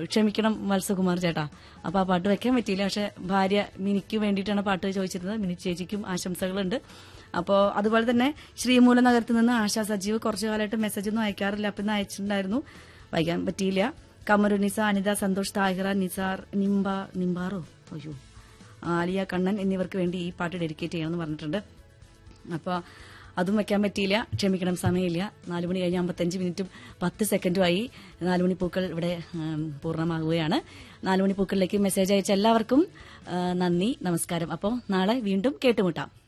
ക്ഷമിക്കണം വത്സകുമാർ ചേട്ടാ അപ്പൊ ആ പാട്ട് വെക്കാൻ പറ്റിയില്ല പക്ഷെ ഭാര്യ മിനിക്ക് വേണ്ടിയിട്ടാണ് പാട്ട് ചോദിച്ചിരുന്നത് മിനി ചേച്ചിക്കും ആശംസകളുണ്ട് അപ്പോൾ അതുപോലെ തന്നെ ശ്രീമൂല നഗരത്തിൽ നിന്ന് ആശാ സജീവ് കുറച്ചു കാലമായിട്ട് മെസ്സേജ് ഒന്നും അയക്കാറില്ല അപ്പം ഇന്ന് അയച്ചിട്ടുണ്ടായിരുന്നു വായിക്കാൻ പറ്റിയില്ല കമറുനിസ അനിത സന്തോഷ് താഹിറ നിസാർ നിംബ നിംബാറോ അയ്യോ ആലിയ കണ്ണൻ എന്നിവർക്ക് വേണ്ടി ഈ പാട്ട് ഡെഡിക്കേറ്റ് ചെയ്യണമെന്ന് പറഞ്ഞിട്ടുണ്ട് അപ്പോൾ അതും വെക്കാൻ പറ്റിയില്ല ക്ഷമിക്കണം സമയമില്ല നാല് മണി കഴിഞ്ഞ് അമ്പത്തഞ്ച് മിനിറ്റും പത്ത് സെക്കൻഡുമായി നാല് മണി പൂക്കൾ ഇവിടെ ഉം, പൂർണ്ണമാകുകയാണ് നാല് മണി പൂക്കളിലേക്ക് മെസ്സേജ് അയച്ച എല്ലാവർക്കും ആ, നന്ദി നമസ്കാരം അപ്പോൾ നാളെ വീണ്ടും കേട്ടുമുട്ടാം